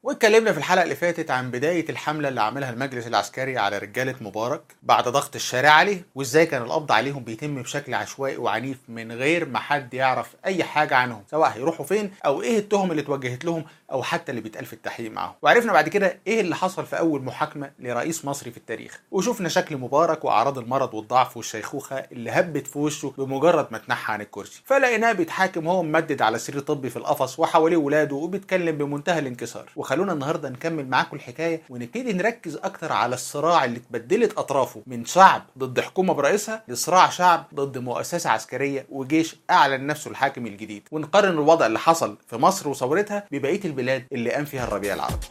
واتكلمنا في الحلقه اللي فاتت عن بدايه الحمله اللي عملها المجلس العسكري على رجاله مبارك بعد ضغط الشارع عليه وازاي كان القبض عليهم بيتم بشكل عشوائي وعنيف من غير ما حد يعرف اي حاجه عنهم سواء هيروحوا فين او ايه التهم اللي اتوجهت لهم او حتى اللي بيتقال في التحقيق معاهم وعرفنا بعد كده ايه اللي حصل في اول محاكمه لرئيس مصري في التاريخ وشفنا شكل مبارك واعراض المرض والضعف والشيخوخه اللي هبت في وشه بمجرد ما اتنحى عن الكرسي فلقيناه بيتحاكم وهو ممدد على سرير طبي في القفص وحواليه ولاده وبيتكلم بمنتهى الانكسار وخلونا النهارده نكمل معاكم الحكايه ونبتدي نركز اكتر على الصراع اللي اتبدلت اطرافه من شعب ضد حكومه برئيسها لصراع شعب ضد مؤسسه عسكريه وجيش اعلن نفسه الحاكم الجديد ونقارن الوضع اللي حصل في مصر وثورتها ببقيه البلاد اللي قام فيها الربيع العربي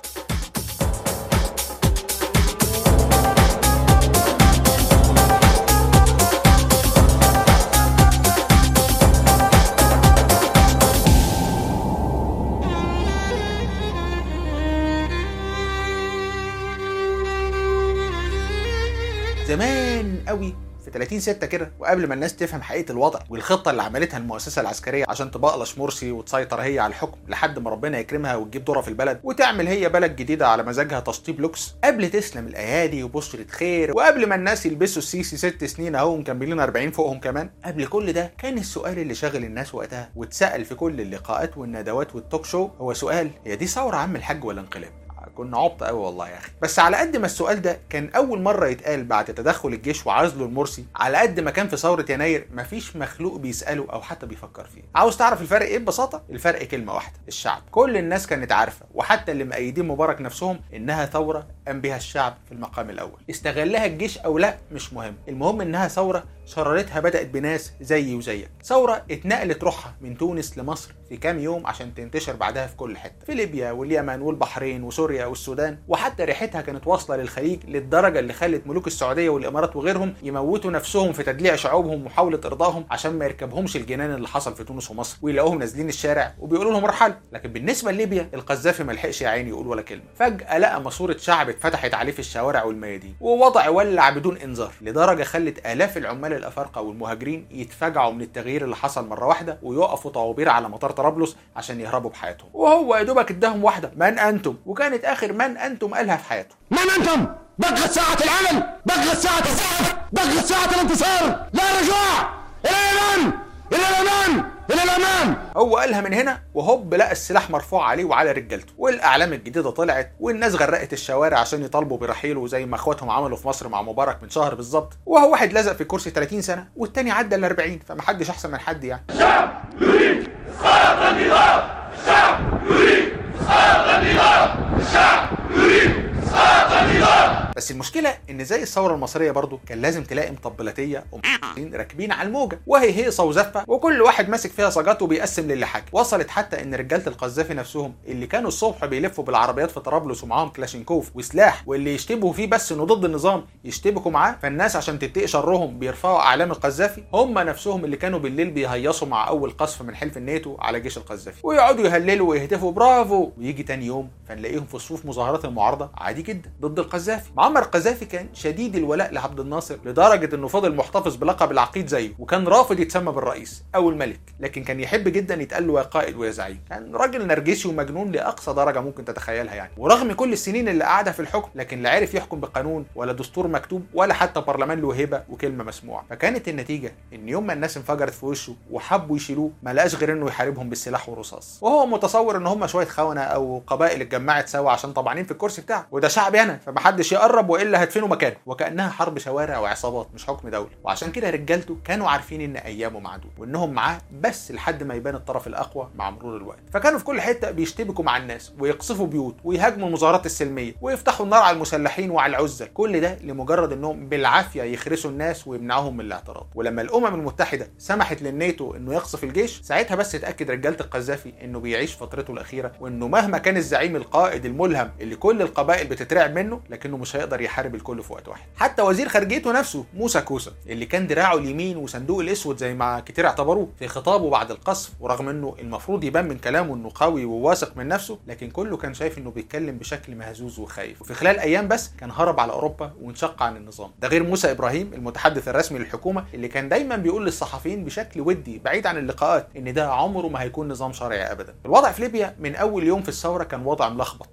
زمان قوي في 30 6 كده وقبل ما الناس تفهم حقيقه الوضع والخطه اللي عملتها المؤسسه العسكريه عشان تبقلش مرسي وتسيطر هي على الحكم لحد ما ربنا يكرمها وتجيب دورها في البلد وتعمل هي بلد جديده على مزاجها تشطيب لوكس قبل تسلم الايادي وبشرة خير وقبل ما الناس يلبسوا السيسي ست سنين اهو مكملين 40 فوقهم كمان قبل كل ده كان السؤال اللي شاغل الناس وقتها واتسال في كل اللقاءات والندوات والتوك شو هو سؤال هي دي ثوره عم الحاج ولا انقلاب كنا عبط قوي والله يا اخي بس على قد ما السؤال ده كان اول مره يتقال بعد تدخل الجيش وعزله المرسي على قد ما كان في ثوره يناير مفيش مخلوق بيساله او حتى بيفكر فيه عاوز تعرف الفرق ايه ببساطه الفرق كلمه واحده الشعب كل الناس كانت عارفه وحتى اللي مأيدين مبارك نفسهم انها ثوره قام بها الشعب في المقام الاول استغلها الجيش او لا مش مهم المهم انها ثوره شرارتها بدات بناس زيي وزيك ثوره اتنقلت روحها من تونس لمصر في كام يوم عشان تنتشر بعدها في كل حته في ليبيا واليمن والبحرين وسوريا والسودان وحتى ريحتها كانت واصله للخليج للدرجه اللي خلت ملوك السعوديه والامارات وغيرهم يموتوا نفسهم في تدليع شعوبهم ومحاوله ارضائهم عشان ما يركبهمش الجنان اللي حصل في تونس ومصر ويلاقوهم نازلين الشارع وبيقولوا لهم ارحلوا لكن بالنسبه لليبيا القذافي ما لحقش يا عيني يقول ولا كلمه فجاه لقى ماسوره شعب اتفتحت عليه في الشوارع والميادين ووضع ولع بدون انذار لدرجه خلت الاف العمال الافارقه والمهاجرين يتفاجعوا من التغيير اللي حصل مره واحده ويقفوا طوابير على مطار طرابلس عشان يهربوا بحياتهم وهو يا دوبك اداهم واحده من انتم وكانت اخر من انتم قالها في حياته من انتم؟ بقت ساعة العمل، بقت ساعة السعد، بقت ساعة الانتصار، لا رجوع الى الامام، الى الامام، الى الامام. هو قالها من هنا وهوب لقى السلاح مرفوع عليه وعلى رجالته والاعلام الجديده طلعت والناس غرقت الشوارع عشان يطالبوا برحيله زي ما اخواتهم عملوا في مصر مع مبارك من شهر بالظبط وهو واحد لزق في الكرسي 30 سنه والتاني عدى ال 40 فمحدش احسن من حد يعني الشعب يريد اسقاط النظام الشعب يريد اسقاط النظام الشعب يريد اسقاط النظام بس المشكله ان زي الثوره المصريه برضو كان لازم تلاقي مطبلاتيه ومحسنين راكبين على الموجه وهي هيصه وزفه وكل واحد ماسك فيها صاجات وبيقسم للي حاجه وصلت حتى ان رجاله القذافي نفسهم اللي كانوا الصبح بيلفوا بالعربيات في طرابلس ومعاهم كلاشينكوف وسلاح واللي يشتبهوا فيه بس انه ضد النظام يشتبكوا معاه فالناس عشان تتقي شرهم بيرفعوا اعلام القذافي هم نفسهم اللي كانوا بالليل بيهيصوا مع اول قصف من حلف الناتو على جيش القذافي ويقعدوا يهللوا ويهتفوا برافو ويجي تاني يوم فنلاقيهم في صفوف مظاهرات المعارضه عادي جدا ضد القذافي معمر القذافي كان شديد الولاء لعبد الناصر لدرجه انه فضل محتفظ بلقب العقيد زيه وكان رافض يتسمى بالرئيس او الملك لكن كان يحب جدا يتقال له يا قائد ويا زعيم كان راجل نرجسي ومجنون لاقصى درجه ممكن تتخيلها يعني ورغم كل السنين اللي قعدها في الحكم لكن لا عرف يحكم بقانون ولا دستور مكتوب ولا حتى برلمان له هبه وكلمه مسموعه فكانت النتيجه ان يوم ما الناس انفجرت في وشه وحبوا يشيلوه ما لقاش غير انه يحاربهم بالسلاح والرصاص وهو متصور ان هم شويه خونه او قبائل اتجمعت سوا عشان طبعانين في الكرسي بتاعه وده شعبي انا فمحدش يقرب والا هدفنه مكانه وكانها حرب شوارع وعصابات مش حكم دوله وعشان كده رجالته كانوا عارفين ان ايامه معدود وانهم معاه بس لحد ما يبان الطرف الاقوى مع مرور الوقت فكانوا في كل حته بيشتبكوا مع الناس ويقصفوا بيوت ويهاجموا المظاهرات السلميه ويفتحوا النار على المسلحين وعلى العزل كل ده لمجرد انهم بالعافيه يخرسوا الناس ويمنعوهم من الاعتراض ولما الامم المتحده سمحت للناتو انه يقصف الجيش ساعتها بس اتاكد رجاله القذافي انه بيعيش فترته الاخيره وانه مهما كان الزعيم القائد الملهم اللي كل القبائل بتترعب منه لكنه مش هيقدر يحارب الكل في وقت واحد حتى وزير خارجيته نفسه موسى كوسا اللي كان دراعه اليمين وصندوق الاسود زي ما كتير اعتبروه في خطابه بعد القصف ورغم انه المفروض يبان من كلامه انه قوي وواثق من نفسه لكن كله كان شايف انه بيتكلم بشكل مهزوز وخايف وفي خلال ايام بس كان هرب على اوروبا وانشق عن النظام ده غير موسى ابراهيم المتحدث الرسمي للحكومه اللي كان دايما بيقول للصحفيين بشكل ودي بعيد عن اللقاءات ان ده عمره ما هيكون نظام شرعي ابدا الوضع في ليبيا من اول يوم في الثوره كان وضع ملخبط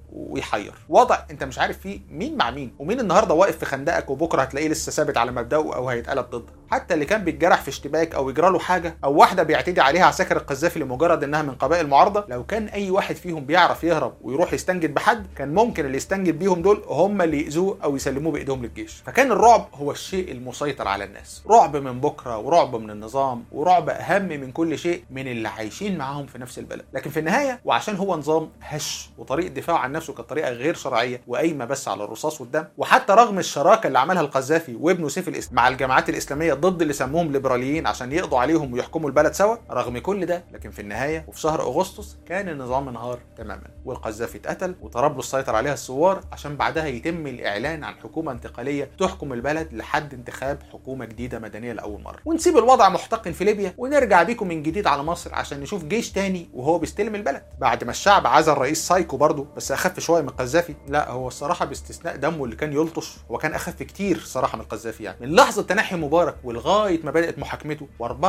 ويحير وضع انت مش عارف فيه مين مع مين ومين النهارده واقف في خندقك وبكره هتلاقيه لسه ثابت على مبدأه او هيتقلب ضدك حتى اللي كان بيتجرح في اشتباك او يجرى له حاجه او واحده بيعتدي عليها عساكر القذافي لمجرد انها من قبائل معارضه لو كان اي واحد فيهم بيعرف يهرب ويروح يستنجد بحد كان ممكن اللي يستنجد بيهم دول هم اللي يأذوه او يسلموه بايدهم للجيش فكان الرعب هو الشيء المسيطر على الناس رعب من بكره ورعب من النظام ورعب اهم من كل شيء من اللي عايشين معاهم في نفس البلد لكن في النهايه وعشان هو نظام هش وطريقه دفاعه عن نفسه كانت طريقه غير شرعيه وقايمه بس على الرصاص والدم وحتى رغم الشراكه اللي عملها القذافي وابنه سيف الاسلام مع الجماعات الاسلاميه ضد اللي سموهم ليبراليين عشان يقضوا عليهم ويحكموا البلد سوا رغم كل ده لكن في النهايه وفي شهر اغسطس كان النظام انهار تماما والقذافي اتقتل وطرابلس سيطر عليها الثوار عشان بعدها يتم الاعلان عن حكومه انتقاليه تحكم البلد لحد انتخاب حكومه جديده مدنيه لاول مره ونسيب الوضع محتقن في ليبيا ونرجع بيكم من جديد على مصر عشان نشوف جيش تاني وهو بيستلم البلد بعد ما الشعب عزل رئيس سايكو برضه بس اخف شويه من القذافي لا هو الصراحه باستثناء دمه اللي كان يلطش هو كان اخف كتير صراحه من القذافي يعني من لحظه تنحي مبارك ولغايه ما بدات محاكمته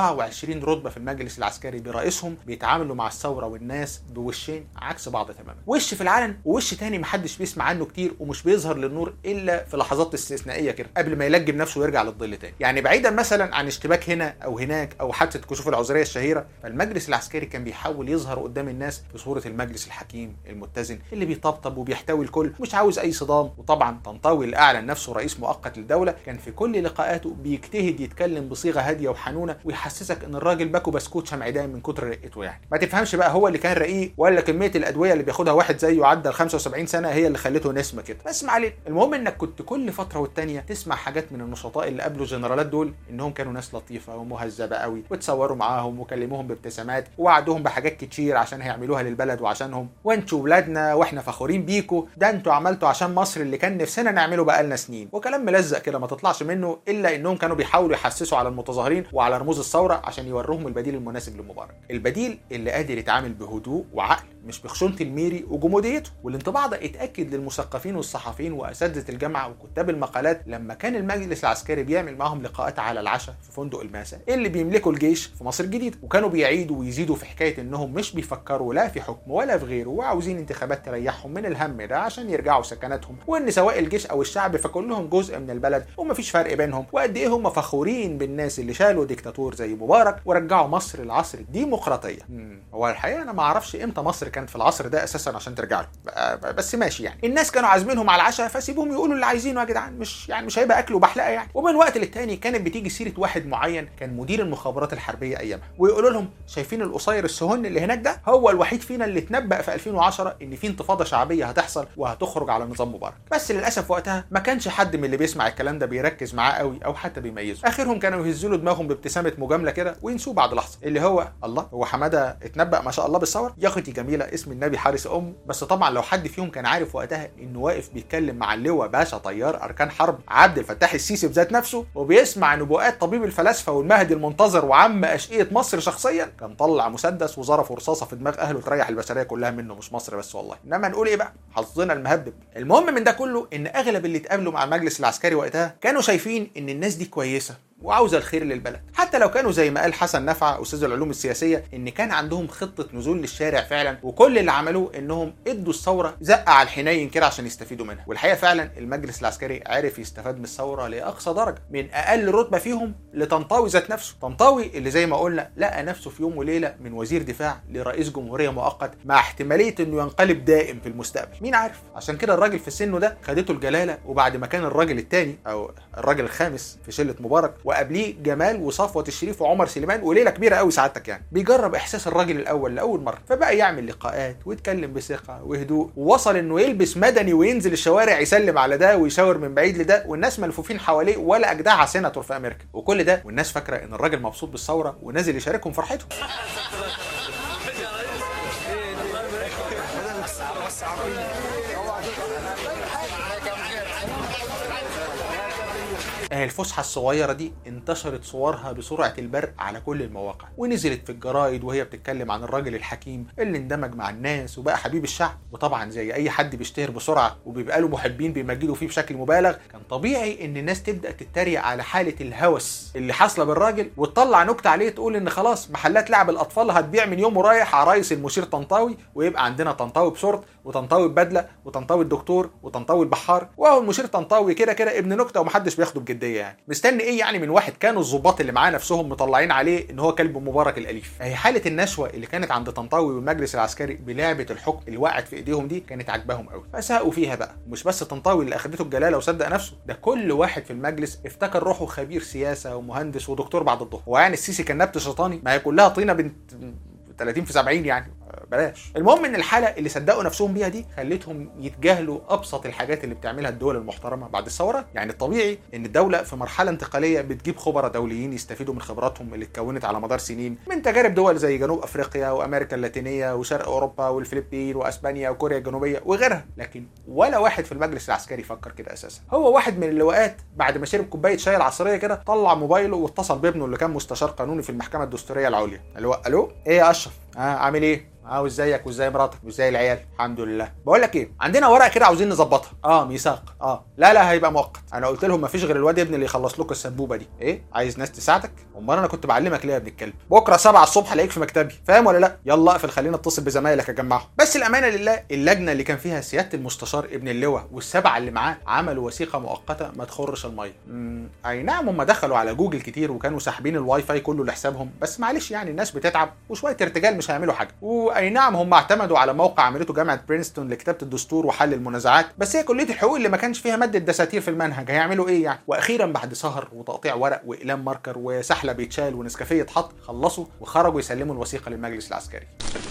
و24 رتبه في المجلس العسكري برئيسهم بيتعاملوا مع الثوره والناس بوشين عكس بعض تماما وش في العلن ووش تاني محدش بيسمع عنه كتير ومش بيظهر للنور الا في لحظات استثنائيه كده قبل ما يلجم نفسه ويرجع للظل تاني يعني بعيدا مثلا عن اشتباك هنا او هناك او حادثه كشوف العذريه الشهيره فالمجلس العسكري كان بيحاول يظهر قدام الناس في صوره المجلس الحكيم المتزن اللي بيطبطب وبيحتوي الكل مش عاوز اي صدام وطبعا طنطاوي اللي اعلن نفسه رئيس مؤقت للدوله كان في كل لقاءاته بيجتهد يتكلم بصيغه هاديه وحنونه ويحسسك ان الراجل باكو بسكوت شمعدان من كتر رقته يعني ما تفهمش بقى هو اللي كان رقيق ولا كميه الادويه اللي بياخدها واحد زيه عدى ال 75 سنه هي اللي خلته نسمه كده بس ما علينا المهم انك كنت كل فتره والتانيه تسمع حاجات من النشطاء اللي قابلوا الجنرالات دول انهم كانوا ناس لطيفه ومهذبه قوي وتصوروا معاهم وكلموهم بابتسامات ووعدوهم بحاجات كتير عشان هيعملوها للبلد وعشانهم وانتوا ولادنا واحنا فخورين بيكوا ده انتوا عملتوا عشان مصر اللي كان نفسنا نعمله بقالنا سنين وكلام ملزق كده ما تطلعش منه الا انهم كانوا بيحاولوا يحسسوا على المتظاهرين وعلى رموز الثوره عشان يوروهم البديل المناسب لمبارك البديل اللي قادر يتعامل بهدوء وعقل مش بخشونه الميري وجموديته والانطباع ده اتاكد للمثقفين والصحفيين واساتذه الجامعه وكتاب المقالات لما كان المجلس العسكري بيعمل معاهم لقاءات على العشاء في فندق الماسة اللي بيملكوا الجيش في مصر الجديده وكانوا بيعيدوا ويزيدوا في حكايه انهم مش بيفكروا لا في حكم ولا في غيره وعاوزين انتخابات تريحهم من الهم ده عشان يرجعوا سكناتهم وان سواء الجيش او الشعب فكلهم جزء من البلد ومفيش فرق بينهم وقد ايه هم فخورين بالناس اللي شالوا ديكتاتور زي مبارك ورجعوا مصر لعصر الديمقراطيه هو الحقيقه انا ما اعرفش امتى مصر كانت في العصر ده اساسا عشان ترجع له بس ماشي يعني الناس كانوا عازمينهم على العشاء فسيبوهم يقولوا اللي عايزينه يا جدعان مش يعني مش هيبقى اكل وبحلقه يعني ومن وقت للتاني كانت بتيجي سيره واحد معين كان مدير المخابرات الحربيه ايامها ويقولوا لهم شايفين القصير السهن اللي هناك ده هو الوحيد فينا اللي اتنبأ في 2010 ان في انتفاضه شعبيه هتحصل وهتخرج على نظام مبارك بس للاسف وقتها ما كانش حد من اللي بيسمع الكلام ده بيركز معاه قوي او حتى بيميزه اخرهم كانوا يهزوا له دماغهم بابتسامه مجامله كده وينسوه بعد لحظه اللي هو الله هو حماده اتنبأ ما شاء الله بالثوره يا اختي جميله اسم النبي حارس امه بس طبعا لو حد فيهم كان عارف وقتها انه واقف بيتكلم مع اللواء باشا طيار اركان حرب عبد الفتاح السيسي بذات نفسه وبيسمع نبوءات طبيب الفلاسفه والمهدي المنتظر وعم اشقيه مصر شخصيا كان طلع مسدس وظرفه رصاصه في دماغ اهله تريح البشريه كلها منه مش مصر بس والله انما نقول ايه بقى حظنا المهبب المهم من ده كله ان اغلب اللي اتقابلوا مع المجلس العسكري وقتها كانوا شايفين ان الناس دي كويسه وعاوزه الخير للبلد حتى لو كانوا زي ما قال حسن نفع استاذ العلوم السياسيه ان كان عندهم خطه نزول للشارع فعلا وكل اللي عملوه انهم ادوا الثوره زقه على الحنين كده عشان يستفيدوا منها والحقيقه فعلا المجلس العسكري عرف يستفاد من الثوره لاقصى درجه من اقل رتبه فيهم لطنطاوي ذات نفسه طنطاوي اللي زي ما قلنا لقى نفسه في يوم وليله من وزير دفاع لرئيس جمهوريه مؤقت مع احتماليه انه ينقلب دائم في المستقبل مين عارف عشان كده الراجل في سنه ده خدته الجلاله وبعد ما كان الراجل الثاني او الراجل الخامس في شله مبارك وقبليه جمال وصفوه الشريف وعمر سليمان وليله كبيره قوي سعادتك يعني بيجرب احساس الراجل الاول لاول مره فبقى يعمل لقاءات ويتكلم بثقه وهدوء ووصل انه يلبس مدني وينزل الشوارع يسلم على ده ويشاور من بعيد لده والناس ملفوفين حواليه ولا اجدعها سيناتور في امريكا وكل ده والناس فاكره ان الراجل مبسوط بالثوره ونازل يشاركهم فرحتهم اهي الفسحه الصغيره دي انتشرت صورها بسرعه البرق على كل المواقع ونزلت في الجرايد وهي بتتكلم عن الراجل الحكيم اللي اندمج مع الناس وبقى حبيب الشعب وطبعا زي اي حد بيشتهر بسرعه وبيبقى له محبين بيمجدوا فيه بشكل مبالغ كان طبيعي ان الناس تبدا تتريق على حاله الهوس اللي حاصله بالراجل وتطلع نكته عليه تقول ان خلاص محلات لعب الاطفال هتبيع من يوم ورايح عرايس المشير طنطاوي ويبقى عندنا طنطاوي بشورت وطنطاوي ببدله وطنطاوي الدكتور وطنطاوي البحار وهو المشير طنطاوي كده كده ابن نكته ومحدش بياخده بجديه يعني مستني ايه يعني من واحد كانوا الظباط اللي معاه نفسهم مطلعين عليه ان هو كلب مبارك الاليف هي حاله النشوه اللي كانت عند طنطاوي والمجلس العسكري بلعبه الحكم اللي وقعت في ايديهم دي كانت عاجباهم قوي فساقوا فيها بقى مش بس طنطاوي اللي اخدته الجلاله وصدق نفسه ده كل واحد في المجلس افتكر روحه خبير سياسه ومهندس ودكتور بعد الظهر هو يعني السيسي كان نبت شيطاني ما هي كلها طينه بنت 30 في 70 يعني بلاش المهم ان الحاله اللي صدقوا نفسهم بيها دي خلتهم يتجاهلوا ابسط الحاجات اللي بتعملها الدول المحترمه بعد الثوره يعني الطبيعي ان الدوله في مرحله انتقاليه بتجيب خبراء دوليين يستفيدوا من خبراتهم اللي اتكونت على مدار سنين من تجارب دول زي جنوب افريقيا وامريكا اللاتينيه وشرق اوروبا والفلبين واسبانيا وكوريا الجنوبيه وغيرها لكن ولا واحد في المجلس العسكري فكر كده اساسا هو واحد من اللواءات بعد ما شرب كوبايه شاي العصريه كده طلع موبايله واتصل بابنه اللي كان مستشار قانوني في المحكمه الدستوريه العليا الو الو ايه يا اشرف اه عامل ايه اه وازيك وازاي مراتك وازاي العيال الحمد لله بقول لك ايه عندنا ورقه كده عاوزين نظبطها اه ميثاق اه لا لا هيبقى مؤقت انا قلت لهم مفيش غير الواد ابني اللي يخلص لكم السبوبه دي ايه عايز ناس تساعدك امال انا كنت بعلمك ليه يا ابن الكلب بكره 7 الصبح الاقيك في مكتبي فاهم ولا لا يلا اقفل خلينا اتصل بزمايلك اجمعهم بس الامانه لله اللجنه اللي كان فيها سياده المستشار ابن اللواء والسبعه اللي معاه عملوا وثيقه مؤقته ما تخرش الميه امم اي نعم هم دخلوا على جوجل كتير وكانوا ساحبين الواي فاي كله لحسابهم بس معلش يعني الناس بتتعب وشويه ارتجال مش هيعملوا حاجه واي نعم هم اعتمدوا على موقع عملته جامعه برينستون لكتابه الدستور وحل المنازعات بس هي كليه الحقوق اللي ما كانش فيها ماده دساتير في المنهج هيعملوا ايه يعني واخيرا بعد سهر وتقطيع ورق واقلام ماركر وسحله بيتشال ونسكافيه يتحط خلصوا وخرجوا يسلموا الوثيقه للمجلس العسكري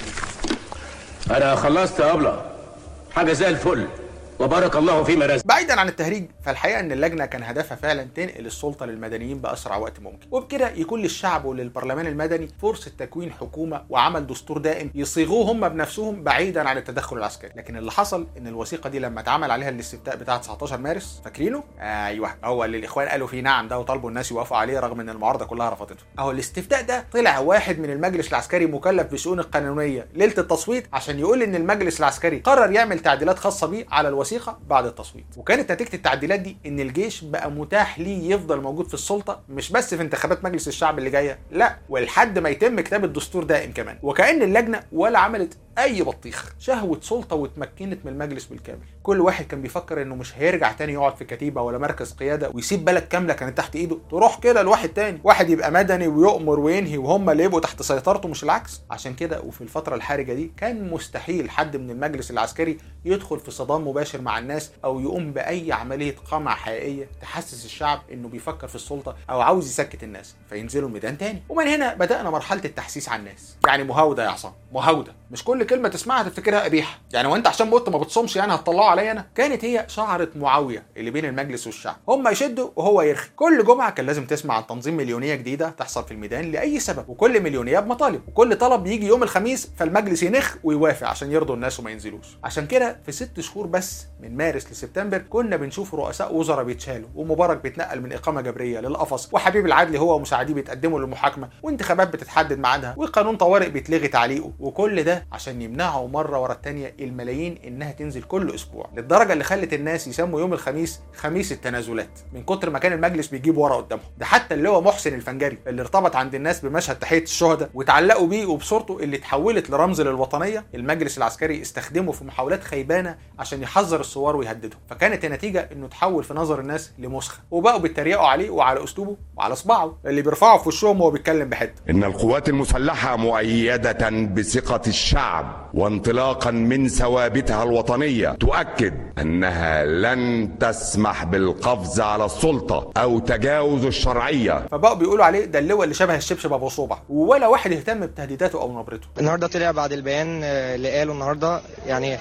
انا خلصت يا ابله حاجه زي الفل وبارك الله فيما رزق بعيدا عن التهريج فالحقيقه ان اللجنه كان هدفها فعلا تنقل السلطه للمدنيين باسرع وقت ممكن وبكده يكون للشعب وللبرلمان المدني فرصه تكوين حكومه وعمل دستور دائم يصيغوه هم بنفسهم بعيدا عن التدخل العسكري لكن اللي حصل ان الوثيقه دي لما اتعمل عليها الاستفتاء بتاع 19 مارس فاكرينه ايوه هو اللي الاخوان قالوا فيه نعم ده وطالبوا الناس يوافقوا عليه رغم ان المعارضه كلها رفضته اهو الاستفتاء ده طلع واحد من المجلس العسكري مكلف بالشؤون القانونيه ليله التصويت عشان يقول ان المجلس العسكري قرر يعمل تعديلات خاصه بيه على الوثيقه بعد التصويت وكانت نتيجه التعديلات دي ان الجيش بقى متاح ليه يفضل موجود في السلطه مش بس في انتخابات مجلس الشعب اللي جايه لا ولحد ما يتم كتابه دستور دائم كمان وكان اللجنه ولا عملت اي بطيخ شهوه سلطه واتمكنت من المجلس بالكامل كل واحد كان بيفكر انه مش هيرجع تاني يقعد في كتيبه ولا مركز قياده ويسيب بلد كامله كانت تحت ايده تروح كده لواحد تاني واحد يبقى مدني ويؤمر وينهي وهم اللي يبقوا تحت سيطرته مش العكس عشان كده وفي الفتره الحرجه دي كان مستحيل حد من المجلس العسكري يدخل في صدام مباشر مع الناس او يقوم باي عمليه قمع حقيقيه تحسس الشعب انه بيفكر في السلطه او عاوز يسكت الناس فينزلوا الميدان تاني ومن هنا بدانا مرحله التحسيس على الناس يعني مهاوده يا عصام مهاوده مش كل كلمه تسمعها تفتكرها قبيحه يعني وانت عشان مت ما بتصومش يعني هتطلعوا عليا انا كانت هي شعره معاويه اللي بين المجلس والشعب هم يشدوا وهو يرخي كل جمعه كان لازم تسمع عن تنظيم مليونيه جديده تحصل في الميدان لاي سبب وكل مليونيه بمطالب وكل طلب يجي يوم الخميس فالمجلس ينخ ويوافق عشان يرضوا الناس وما ينزلوش عشان كده في ست شهور بس من مارس لسبتمبر كنا بنشوف رؤساء وزراء بيتشالوا ومبارك بيتنقل من اقامه جبريه للقفص وحبيب العدلي هو ومساعديه بيتقدموا للمحاكمه وانتخابات بتتحدد ميعادها وقانون طوارئ بيتلغي تعليقه وكل ده عشان يمنعوا مره ورا الثانيه الملايين انها تنزل كل اسبوع للدرجه اللي خلت الناس يسموا يوم الخميس خميس التنازلات من كتر ما كان المجلس بيجيب ورا قدامهم ده حتى اللي هو محسن الفنجري اللي ارتبط عند الناس بمشهد تحيه الشهداء وتعلقوا بيه وبصورته اللي اتحولت لرمز للوطنيه المجلس العسكري استخدمه في محاولات خيبانه عشان يحذر الثوار ويهددهم فكانت النتيجه انه تحول في نظر الناس لمسخه وبقوا بيتريقوا عليه وعلى اسلوبه وعلى صباعه اللي بيرفعه في وشهم وهو بيتكلم بحده إن القوات المسلحة مؤيدة بثقة الشعب وانطلاقا من ثوابتها الوطنية تؤكد أنها لن تسمح بالقفز على السلطة أو تجاوز الشرعية فبقوا بيقولوا عليه ده اللواء اللي شبه الشبشب ابو صوبع ولا واحد اهتم بتهديداته او نبرته النهارده طلع بعد البيان آه، اللي قاله النهارده يعني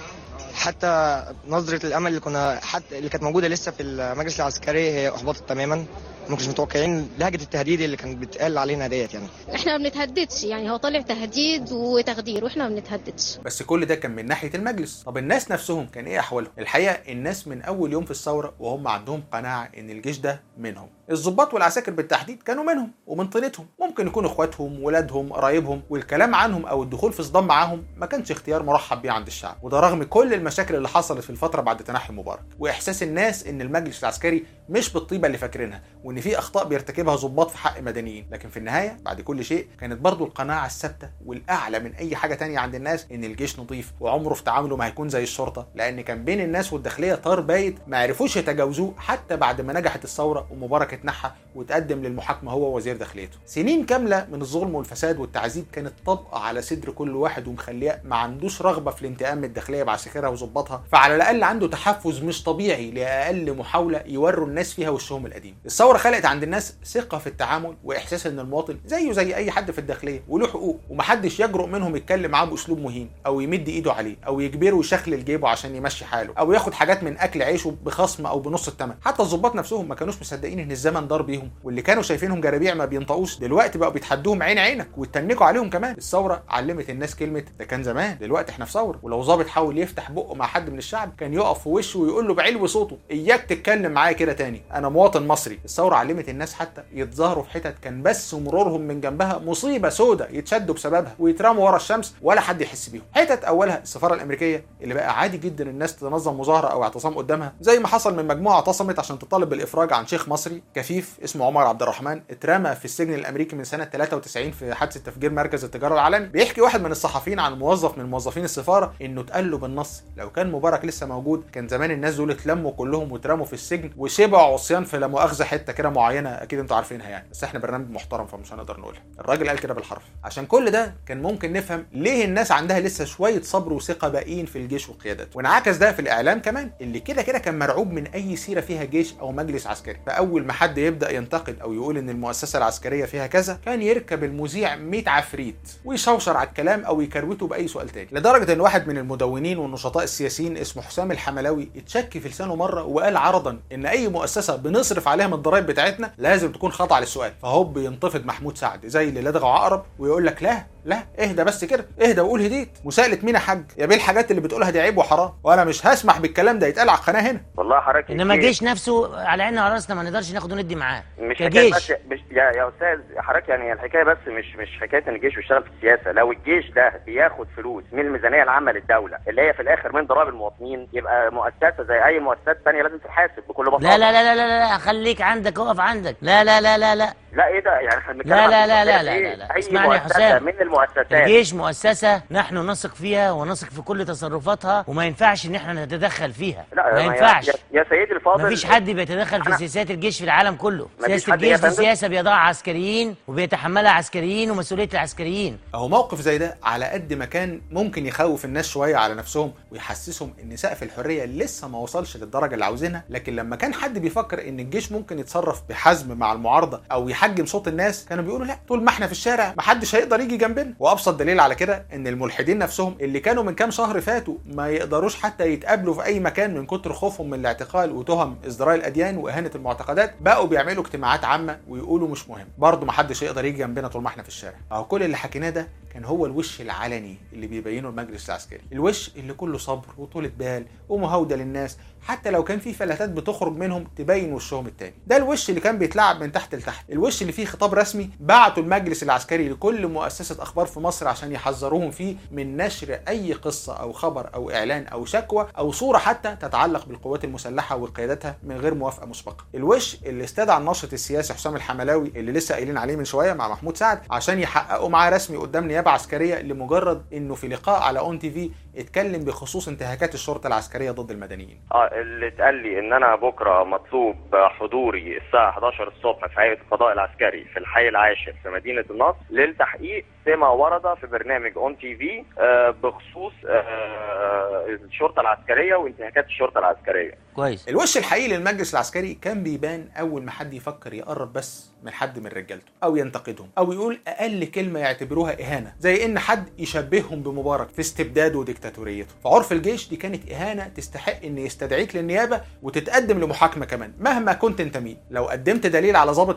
حتى نظره الامل اللي كنا حتى اللي كانت موجوده لسه في المجلس العسكري هي احبطت تماما ما كناش متوقعين لهجه التهديد اللي كانت بتقال علينا ديت يعني احنا ما بنتهددش يعني هو طالع تهديد وتخدير واحنا ما بنتهددش بس كل ده كان من ناحيه المجلس طب الناس نفسهم كان ايه احوالهم الحقيقه الناس من اول يوم في الثوره وهم عندهم قناعه ان الجيش ده منهم الضباط والعساكر بالتحديد كانوا منهم ومن طينتهم ممكن يكونوا اخواتهم ولادهم قرايبهم والكلام عنهم او الدخول في صدام معاهم ما كانش اختيار مرحب بيه عند الشعب وده رغم كل المشاكل اللي حصلت في الفتره بعد تنحي مبارك واحساس الناس ان المجلس العسكري مش بالطيبه اللي فاكرينها وان في اخطاء بيرتكبها ضباط في حق مدنيين لكن في النهايه بعد كل شيء كانت برضو القناعه الثابته والاعلى من اي حاجه تانية عند الناس ان الجيش نظيف وعمره في تعامله ما هيكون زي الشرطه لان كان بين الناس والداخليه طار بايت ما عرفوش يتجاوزوه حتى بعد ما نجحت الثوره ومبارك اتنحى وتقدم للمحاكمه هو وزير داخليته سنين كامله من الظلم والفساد والتعذيب كانت طبقه على صدر كل واحد ومخليه ما عندوش رغبه في الانتقام من الداخليه بعساكرها وظباطها فعلى الاقل عنده تحفز مش طبيعي لاقل محاوله يوروا الناس فيها وشهم القديم الثوره خلقت عند الناس ثقه في التعامل واحساس ان المواطن زيه زي اي حد في الداخليه وله حقوق ومحدش يجرؤ منهم يتكلم معاه باسلوب مهين او يمد ايده عليه او يجبره يشخلل جيبه عشان يمشي حاله او ياخد حاجات من اكل عيشه بخصم او بنص الثمن حتى الظباط نفسهم ما كانوش مصدقين ان الزمن دار بيهم واللي كانوا شايفينهم جرابيع ما بينطقوش دلوقتي بقوا بيتحدوهم عين عينك ويتنكوا عليهم كمان الثوره علمت الناس كلمه ده كان زمان دلوقتي احنا في ثوره ولو ظابط حاول يفتح بقه مع حد من الشعب كان يقف في وشه ويقول له بعلو صوته اياك تتكلم معايا كده تاني انا مواطن مصري الثوره علمت الناس حتى يتظاهروا في حتت كان بس مرورهم من جنبها مصيبه سودة يتشدوا بسببها ويترموا ورا الشمس ولا حد يحس بيهم حتت اولها السفاره الامريكيه اللي بقى عادي جدا الناس تنظم مظاهره او اعتصام قدامها زي ما حصل من مجموعه اعتصمت عشان تطالب بالافراج عن شيخ مصري كفيف اسمه عمر عبد الرحمن اترمى في السجن الامريكي من سنه 93 في حادثه تفجير مركز التجاره العالمي بيحكي واحد من الصحفيين عن موظف من موظفين السفاره انه اتقال له بالنص لو كان مبارك لسه موجود كان زمان الناس دول اتلموا كلهم واترموا في السجن وشبعوا عصيان في لا مؤاخذه حته كده معينه اكيد انتوا عارفينها يعني بس احنا برنامج محترم فمش هنقدر نقولها الراجل قال كده بالحرف عشان كل ده كان ممكن نفهم ليه الناس عندها لسه شويه صبر وثقه باقيين في الجيش والقيادات وانعكس ده في الاعلام كمان اللي كده كده كان مرعوب من اي سيره فيها جيش او مجلس عسكري فاول ما حد يبدا ينتقد او يقول ان المؤسسه العسكريه فيها كذا كان يركب المذيع 100 عفريت ويشوشر على الكلام او يكروته باي سؤال تاني لدرجه ان واحد من المدونين والنشطاء السياسيين اسمه حسام الحملاوي اتشك في لسانه مره وقال عرضا ان اي مؤسسه بنصرف عليها من الضرائب بتاعتنا لازم تكون خاضعه للسؤال فهوب ينتفض محمود سعد زي اللي لدغه عقرب ويقول لك لا لا اهدى بس كده اهدى وقول هديت مساءلة مين يا حاج يا بيه الحاجات اللي بتقولها دي عيب وحرام وانا مش هسمح بالكلام ده يتقال على القناه هنا والله حضرتك انما الجيش الجيش نفسه على عيننا وعلى راسنا ما نقدرش ناخد وندي معاه مش حكايه كجيش بس مش يا يا استاذ حضرتك يعني الحكايه بس مش مش حكايه ان الجيش بيشتغل في السياسه لو الجيش ده بياخد فلوس من الميزانيه العامه للدوله اللي هي في الاخر من ضرائب المواطنين يبقى مؤسسه زي اي مؤسسات ثانيه لازم تتحاسب بكل بساطه لا لا لا لا لا لا خليك عندك اقف عندك لا لا لا لا لا لا ايه ده يعني احنا بنتكلم لا عن لا لا لا مؤسسات لا إيه؟ لا لا اي اسمعني يا مؤسسه حسام. من المؤسسات الجيش مؤسسة نحن نثق فيها ونثق في كل تصرفاتها وما ينفعش ان احنا نتدخل فيها لا ما يا- ينفعش يا, يا سيدي الفاضل ما فيش حد بيتدخل في أنا- سياسات الجيش في العالم كله مفيش سياسة حد يا الجيش دي فندم. سياسة بيضعها عسكريين وبيتحملها عسكريين ومسؤولية العسكريين اهو موقف زي ده على قد ما كان ممكن يخوف الناس شويه على نفسهم ويحسسهم ان سقف الحريه لسه ما وصلش للدرجه اللي عاوزينها لكن لما كان حد بيفكر ان الجيش ممكن يتصرف بحزم مع المعارضه او يحجم صوت الناس كانوا بيقولوا لا طول ما احنا في الشارع محدش هيقدر يجي جنبنا وابسط دليل على كده ان الملحدين نفسهم اللي كانوا من كام شهر فاتوا ما يقدروش حتى يتقابلوا في اي مكان من كتر خوفهم من الاعتقال وتهم ازدراء الاديان واهانه المعتقدات بقوا بيعملوا اجتماعات عامه ويقولوا مش مهم برضه محدش يقدر يجي جنبنا طول ما احنا في الشارع اهو كل اللي حكيناه ده كان هو الوش العلني اللي بيبينه المجلس العسكري الوش اللي كله صبر وطولة بال ومهاودة للناس حتى لو كان في فلاتات بتخرج منهم تبين وشهم التاني ده الوش اللي كان بيتلعب من تحت لتحت الوش اللي فيه خطاب رسمي بعته المجلس العسكري لكل مؤسسة اخبار في مصر عشان يحذروهم فيه من نشر اي قصة او خبر او اعلان او شكوى او صورة حتى تتعلق بالقوات المسلحة وقيادتها من غير موافقة مسبقة الوش اللي استدعى الناشط السياسي حسام الحملاوي اللي لسه قايلين عليه من شوية مع محمود سعد عشان يحققوا معاه رسمي قدام نيابة عسكرية لمجرد انه في لقاء على اون تي في اتكلم بخصوص انتهاكات الشرطة العسكرية ضد المدنيين اه اللي اتقال لي ان انا بكره مطلوب حضوري الساعه 11 الصبح في هيئه القضاء العسكري في الحي العاشر في مدينه النصر للتحقيق فيما ورد في برنامج اون تي في بخصوص آه، الشرطه العسكريه وانتهاكات الشرطه العسكريه كويس الوش الحقيقي للمجلس العسكري كان بيبان اول ما حد يفكر يقرب بس من حد من رجالته او ينتقدهم او يقول اقل كلمه يعتبروها اهانه زي ان حد يشبههم بمبارك في استبداده وديكتاتوريته في عرف الجيش دي كانت اهانه تستحق ان يستدعيك للنيابه وتتقدم لمحاكمه كمان مهما كنت انت مين لو قدمت دليل على ضابط فاسد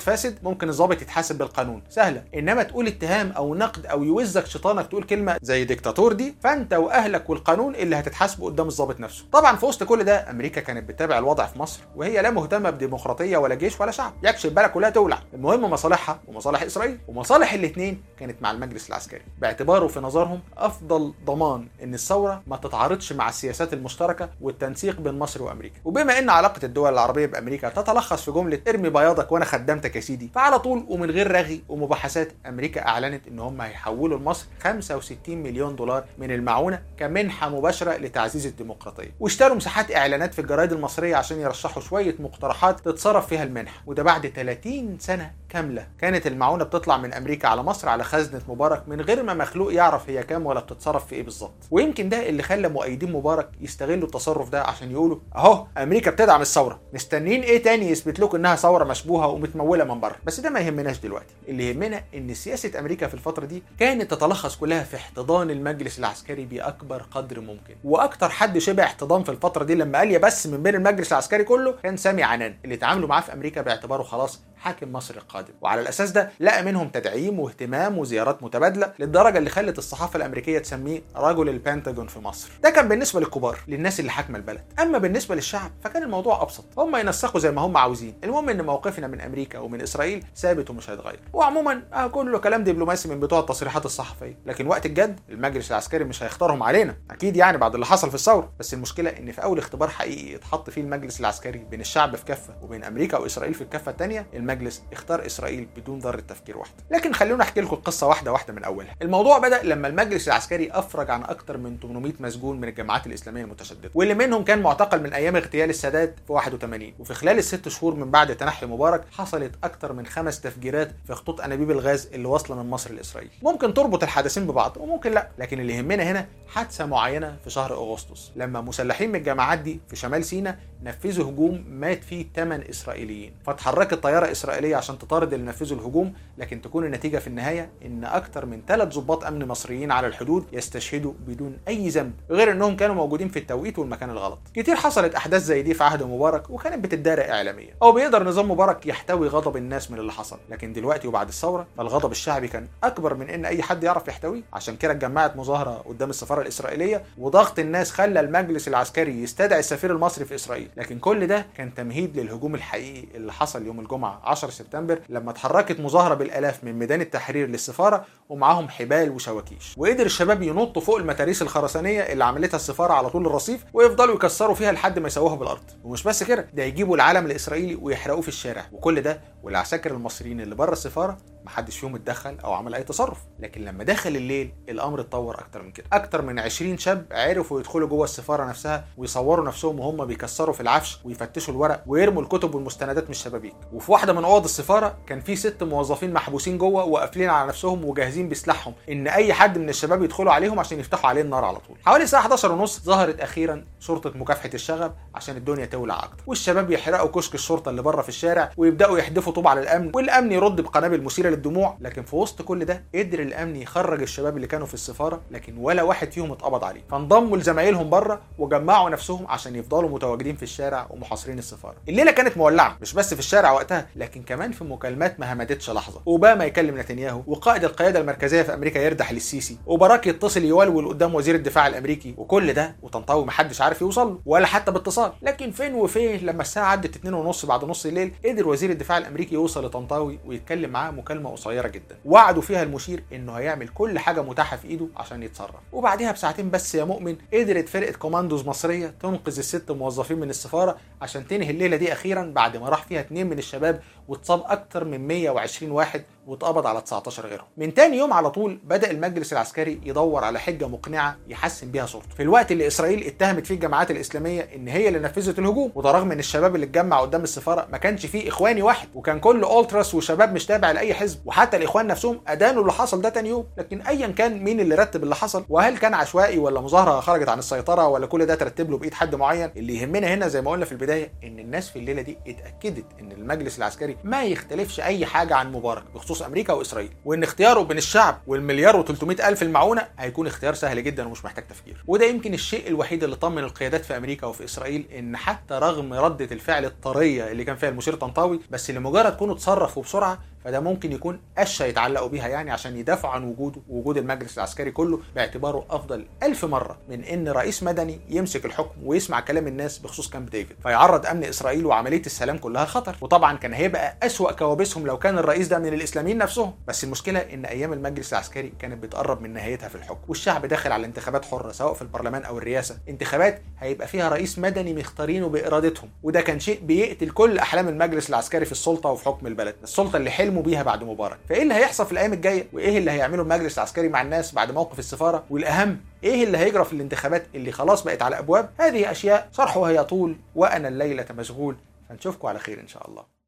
ممكن الضابط يتحاسب بالقانون سهله انما تقول اتهام او نقد او يوزك شيطانك تقول كلمه زي ديكتاتور دي فانت واهلك والقانون اللي هتتحاسبوا قدام الضابط نفسه طبعا في وسط كل ده امريكا كانت بتتابع الوضع في مصر وهي لا مهتمه بديمقراطيه ولا جيش ولا شعب يكشف البلد كلها تولع المهم مصالحها ومصالح اسرائيل ومصالح الاثنين كانت مع المجلس العسكري باعتباره في نظرهم افضل ضمان ان الثوره ما تتعارضش مع السياسات المشتركه والتنسيق بين مصر وامريكا وبما ان علاقه الدول العربيه بامريكا تتلخص في جمله ارمي بياضك وانا خدمتك يا سيدي فعلى طول ومن غير رغي ومباحثات امريكا اعلنت ان هم هيحولوا لمصر 65 مليون دولار من المعونه كمنحه مباشره لتعزيز الديمقراطيه واشتروا مساحات اعلانات في الجرايد المصريه عشان يرشحوا شويه مقترحات تتصرف فيها المنحه وده بعد 30 سنه كامله كانت المعونه بتطلع من امريكا على مصر على خزنه مبارك من غير ما مخلوق يعرف هي كام ولا بتتصرف في ايه بالظبط ويمكن ده اللي خلى مؤيدين مبارك يستغلوا التصرف ده عشان يقولوا اهو امريكا بتدعم الثوره مستنيين ايه تاني يثبت لكم انها ثوره مشبوهه ومتموله من بره بس ده ما يهمناش دلوقتي اللي يهمنا ان سياسه امريكا في الفتره دي كانت تتلخص كلها في احتضان المجلس العسكري باكبر قدر ممكن واكتر حد شبع احتضان في الفتره دي لما قال يا بس من بين المجلس العسكري كله كان سامي عنان اللي اتعاملوا معاه في امريكا باعتباره خلاص حاكم مصر القادم وعلى الاساس ده لقى منهم تدعيم واهتمام وزيارات متبادله للدرجه اللي خلت الصحافه الامريكيه تسميه رجل البنتاجون في مصر ده كان بالنسبه للكبار للناس اللي حاكمه البلد اما بالنسبه للشعب فكان الموضوع ابسط هم ينسقوا زي ما هم عاوزين المهم ان موقفنا من امريكا ومن اسرائيل ثابت ومش هيتغير وعموما آه كله كلام دبلوماسي من بتوع التصريحات الصحفيه لكن وقت الجد المجلس العسكري مش هيختارهم علينا اكيد يعني بعد اللي حصل في الثوره بس المشكله ان في اول اختبار حقيقي اتحط فيه المجلس العسكري بين الشعب في كفه وبين امريكا واسرائيل في الكفه الثانيه المجلس اختار اسرائيل بدون ذره تفكير واحده لكن خلونا احكي لكم القصه واحده واحده من اولها الموضوع بدا لما المجلس العسكري افرج عن اكثر من 800 مسجون من الجماعات الاسلاميه المتشدده واللي منهم كان معتقل من ايام اغتيال السادات في 81 وفي خلال الست شهور من بعد تنحي مبارك حصلت اكثر من خمس تفجيرات في خطوط انابيب الغاز اللي واصله من مصر لاسرائيل ممكن تربط الحدثين ببعض وممكن لا لكن اللي يهمنا هنا حادثه معينه في شهر اغسطس لما مسلحين من الجماعات دي في شمال سيناء نفذوا هجوم مات فيه 8 اسرائيليين فاتحركت طياره اسرائيليه عشان تطارد اللي نفذوا الهجوم لكن تكون النتيجه في النهايه ان اكثر من ثلاث ضباط امن مصريين على الحدود يستشهدوا بدون اي ذنب غير انهم كانوا موجودين في التوقيت والمكان الغلط كتير حصلت احداث زي دي في عهد مبارك وكانت بتتدارى اعلاميا او بيقدر نظام مبارك يحتوي غضب الناس من اللي حصل لكن دلوقتي وبعد الثوره فالغضب الشعبي كان اكبر من ان اي حد يعرف يحتويه عشان كده اتجمعت مظاهره قدام السفاره الاسرائيليه وضغط الناس خلى المجلس العسكري يستدعي السفير المصري في اسرائيل لكن كل ده كان تمهيد للهجوم الحقيقي اللي حصل يوم الجمعه 10 سبتمبر لما اتحركت مظاهره بالالاف من ميدان التحرير للسفاره ومعاهم حبال وشواكيش وقدر الشباب ينطوا فوق المتاريس الخرسانيه اللي عملتها السفاره على طول الرصيف ويفضلوا يكسروا فيها لحد ما يسووها بالارض ومش بس كده ده يجيبوا العلم الاسرائيلي ويحرقوه في الشارع وكل ده والعساكر المصريين اللي بره السفاره محدش فيهم اتدخل او عمل اي تصرف لكن لما دخل الليل الامر اتطور اكتر من كده اكتر من 20 شاب عرفوا يدخلوا جوه السفاره نفسها ويصوروا نفسهم وهم بيكسروا في العفش ويفتشوا الورق ويرموا الكتب والمستندات من الشبابيك وفي واحده من اوض السفاره كان في ست موظفين محبوسين جوه وقافلين على نفسهم وجاهزين بسلاحهم ان اي حد من الشباب يدخلوا عليهم عشان يفتحوا عليه النار على طول حوالي الساعه 11 ونص ظهرت اخيرا شرطه مكافحه الشغب عشان الدنيا تولع اكتر والشباب يحرقوا كشك الشرطه اللي بره في الشارع ويبداوا يحدفوا طوب على الامن والامن يرد بقنابل مثيره للدموع لكن في وسط كل ده قدر الامن يخرج الشباب اللي كانوا في السفاره لكن ولا واحد فيهم اتقبض عليه فانضموا لزمايلهم بره وجمعوا نفسهم عشان يفضلوا متواجدين في الشارع ومحاصرين السفاره الليله كانت مولعه مش بس في الشارع وقتها لكن كمان في مكالمات ما همدتش لحظه اوباما يكلم نتنياهو وقائد القياده المركزيه في امريكا يردح للسيسي وبراك يتصل يولول قدام وزير الدفاع الامريكي وكل ده وطنطاوي محدش عارف يوصل له ولا حتى باتصال لكن فين وفين لما الساعه عدت 2 ونص بعد نص الليل قدر وزير الدفاع الامريكي يوصل لطنطاوي ويتكلم معاه مكالمه قصيره جدا وعدوا فيها المشير انه هيعمل كل حاجه متاحه في ايده عشان يتصرف وبعدها بساعتين بس يا مؤمن قدرت فرقه كوماندوز مصريه تنقذ الست موظفين من السفاره عشان تنهي الليله دي اخيرا بعد ما راح فيها اتنين من الشباب واتصاب اكتر من 120 واحد واتقبض على 19 غيرهم من تاني يوم على طول بدا المجلس العسكري يدور على حجه مقنعه يحسن بيها صورته في الوقت اللي اسرائيل اتهمت فيه الجماعات الاسلاميه ان هي اللي نفذت الهجوم وده رغم ان الشباب اللي اتجمع قدام السفاره ما كانش فيه اخواني واحد وكان كله اولتراس وشباب مش تابع لاي حزب وحتى الاخوان نفسهم ادانوا اللي حصل ده تاني يوم لكن ايا كان مين اللي رتب اللي حصل وهل كان عشوائي ولا مظاهره خرجت عن السيطره ولا كل ده ترتب له بايد حد معين اللي يهمنا هنا زي ما قلنا في البدايه ان الناس في الليله دي اتاكدت ان المجلس العسكري ما يختلفش اي حاجه عن مبارك بخصوص امريكا واسرائيل وان اختياره بين الشعب والمليار و300 الف المعونه هيكون اختيار سهل جدا ومش محتاج تفكير وده يمكن الشيء الوحيد اللي طمن القيادات في امريكا وفي اسرائيل ان حتى رغم رده الفعل الطريه اللي كان فيها المشير طنطاوي بس لمجرد كونه اتصرف وبسرعه فده ممكن يكون قشه يتعلقوا بيها يعني عشان يدافعوا عن وجوده ووجود المجلس العسكري كله باعتباره افضل ألف مره من ان رئيس مدني يمسك الحكم ويسمع كلام الناس بخصوص كامب ديفيد فيعرض امن اسرائيل وعمليه السلام كلها خطر وطبعا كان هيبقى اسوا كوابيسهم لو كان الرئيس ده من الاسلاميين نفسهم بس المشكله ان ايام المجلس العسكري كانت بتقرب من نهايتها في الحكم والشعب داخل على انتخابات حره سواء في البرلمان او الرئاسه انتخابات هيبقى فيها رئيس مدني مختارينه بارادتهم وده كان شيء بيقتل كل احلام المجلس العسكري في السلطه وفي حكم البلد السلطه اللي حلموا بيها بعد مبارك فايه اللي هيحصل في الايام الجايه وايه اللي هيعمله المجلس العسكري مع الناس بعد موقف السفاره والاهم ايه اللي هيجرى في الانتخابات اللي خلاص بقت على ابواب هذه اشياء شرحها يطول وانا الليله مشغول فنشوفكم على خير ان شاء الله